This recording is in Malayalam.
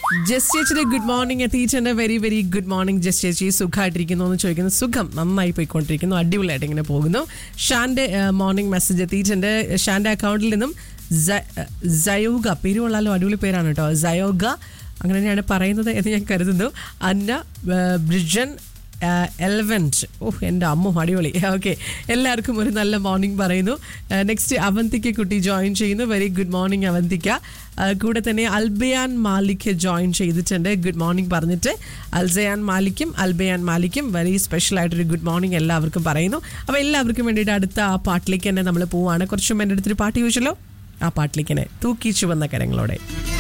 ജസ്റ്റ് ചേച്ചിയുടെ ഗുഡ് മോർണിംഗ് എത്തിയിട്ടുണ്ട് very very good morning just ചേച്ചി സുഖമായിട്ടിരിക്കുന്നു എന്ന് ചോദിക്കുന്നു സുഖം നന്നായി പോയിക്കൊണ്ടിരിക്കുന്നു അടിപൊളിയായിട്ട് ഇങ്ങനെ പോകുന്നു ഷാന്റെ മോർണിംഗ് മെസ്സേജ് എത്തിയിട്ടുണ്ട് ഷാന്റെ അക്കൗണ്ടിൽ നിന്നും സ- സയോഗ പേര് കൊള്ളാലോ അടിപൊളി പേരാണ് കേട്ടോ സയോഗ അങ്ങനെ തന്നെയാണ് പറയുന്നത് എന്ന് ഞാൻ കരുതുന്നു അന്ന ഏഹ്, ബ്രിജൻ എലവൻറ്റ് ഓഹ് എൻ്റെ അമ്മ അടിപൊളി ഓക്കെ എല്ലാവർക്കും ഒരു നല്ല മോർണിംഗ് പറയുന്നു നെക്സ്റ്റ് അവന്തിക്ക് കുട്ടി ജോയിൻ ചെയ്യുന്നു വെരി ഗുഡ് മോർണിംഗ് അവന്തിക്ക ആ, കൂടെ തന്നെ അൽബയാൻ മാലിക് ജോയിൻ ചെയ്തിട്ടുണ്ട് ഗുഡ് മോർണിംഗ് പറഞ്ഞിട്ട് അൽസയാൻ മാലിക്കും അൽബയാൻ മാലിക്കും വെരി സ്പെഷ്യൽ ആയിട്ടൊരു ഗുഡ് മോർണിംഗ് എല്ലാവർക്കും പറയുന്നു അപ്പോൾ എല്ലാവർക്കും വേണ്ടിയിട്ട് അടുത്ത ആ പാട്ടിലേക്ക് തന്നെ നമ്മൾ പോവാണ് കുറച്ചും എൻ്റെ അടുത്തൊരു പാട്ട് ചോദിച്ചല്ലോ ആ പാട്ടിലേക്ക് തന്നെ തൂക്കി ചുവന്ന കരങ്ങളോടെ